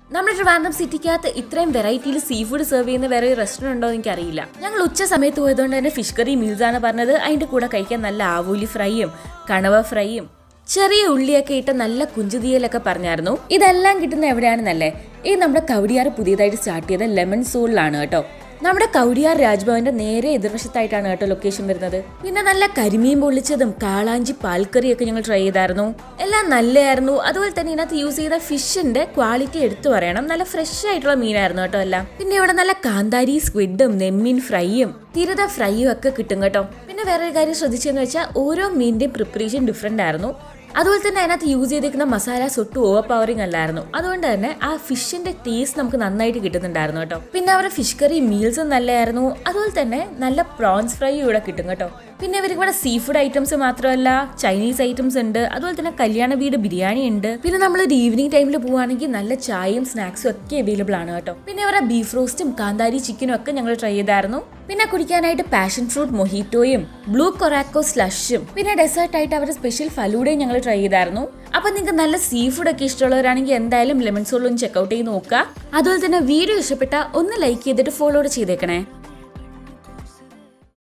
നമ്മുടെ ട്രിവാൻഡ്രം സിറ്റിക്കകത്ത് ഇത്രയും വെറൈറ്റിയിൽ sea food serve ചെയ്യുന്ന വേറെ ഒരു റെസ്റ്റോറൻറ്റ് ഉണ്ടോ എന്ന് എനിക്കറിയില്ല ഞങ്ങൾ ഉച്ച സമയത്ത് പോയതുകൊണ്ട് തന്നെ ഫിഷ് കറി മീൽസ് ആണ് പറഞ്ഞത് അതിന്റെ കൂടെ കഴിക്കാൻ നല്ല ആവൂലി ഫ്രൈയും കണവ ഫ്രൈയും ചെറിയ ഉള്ളിയൊക്കെ ഇട്ട് നല്ല കുഞ്ചുതീയലൊക്കെ പറഞ്ഞായിരുന്നു ഇതെല്ലാം കിട്ടുന്ന എവിടെയാണെന്നല്ലേ ഈ നമ്മുടെ കവടിയാർ പുതിയതായിട്ട് സ്റ്റാർട്ട് ചെയ്ത ലെമൺ സോളിലാണ് കേട്ടോ നമ്മുടെ കൗടിയാർ രാജ്ഭവന്റെ നേരെ എതിർവശത്തായിട്ടാണ് കേട്ടോ ലൊക്കേഷൻ വരുന്നത് പിന്നെ നല്ല കരിമീൻ പൊള്ളിച്ചതും കാളാഞ്ചി പാൽക്കറിയൊക്കെ ഞങ്ങൾ ട്രൈ ചെയ്തായിരുന്നു എല്ലാം നല്ലതായിരുന്നു അതുപോലെ തന്നെ ഇതിനകത്ത് യൂസ് ചെയ്ത ഫിഷിന്റെ ക്വാളിറ്റി എടുത്തു പറയണം നല്ല ഫ്രഷ് ആയിട്ടുള്ള മീനായിരുന്നു കേട്ടോ എല്ലാം പിന്നെ ഇവിടെ നല്ല കാന്താരി സ്ക്വിഡും നെമ്മീൻ ഫ്രൈയും തിരുത ഫ്രൈയും ഒക്കെ കിട്ടും കേട്ടോ പിന്നെ വേറൊരു കാര്യം ശ്രദ്ധിച്ചെന്ന് വെച്ചാൽ ഓരോ മീനിന്റെയും പ്രിപ്പറേഷൻ ഡിഫറെന്റ് ആയിരുന്നു അതുപോലെ തന്നെ അതിനകത്ത് യൂസ് ചെയ്തിരിക്കുന്ന മസാല ഒട്ടും ഓവർ പവറിങ് അല്ലായിരുന്നു അതുകൊണ്ട് തന്നെ ആ ഫിഷിന്റെ ടേസ്റ്റ് നമുക്ക് നന്നായിട്ട് കിട്ടുന്നുണ്ടായിരുന്നു കേട്ടോ പിന്നെ അവരുടെ ഫിഷ് കറി മീൽസും നല്ലതായിരുന്നു അതുപോലെ തന്നെ നല്ല പ്രോൺസ് ഫ്രൈ ഇവിടെ കിട്ടും കേട്ടോ പിന്നെ ഇവർക്ക് ഇവിടെ സീ ഫുഡ് ഐറ്റംസ് മാത്രമല്ല ചൈനീസ് ഐറ്റംസ് ഉണ്ട് അതുപോലെ തന്നെ കല്യാണ വീട് ബിരിയാണി ഉണ്ട് പിന്നെ നമ്മൾ ഒരു ഈവനിങ് ടൈമിൽ പോവുകയാണെങ്കിൽ നല്ല ചായയും സ്നാക്സും ഒക്കെ അവൈലബിൾ ആണ് കേട്ടോ പിന്നെ അവരുടെ ബീഫ് റോസ്റ്റും കാന്താരി ചിക്കനും ഒക്കെ ഞങ്ങൾ ട്രൈ ചെയ്തായിരുന്നു പിന്നെ കുടിക്കാനായിട്ട് പാഷൻ ഫ്രൂട്ട് മൊഹിറ്റോയും ബ്ലൂ കൊറാക്കോ സ്ലഷും പിന്നെ ഡെസേർട്ട് ആയിട്ട് അവരുടെ സ്പെഷ്യൽ ഫലൂഡയും ഞങ്ങൾ ട്രൈ ചെയ്തായിരുന്നു അപ്പൊ നിങ്ങൾക്ക് നല്ല സീ ഫുഡ് ഒക്കെ ഇഷ്ടമുള്ളവരാണെങ്കിൽ എന്തായാലും ലെമൺ സോൾ ഒന്ന് ചെക്കൗട്ട് ചെയ്ത് നോക്കുക അതുപോലെ തന്നെ വീഡിയോ ഇഷ്ടപ്പെട്ട ഒന്ന് ലൈക്ക് ചെയ്തിട്ട് ഫോളോ ചെയ്തേക്കണേ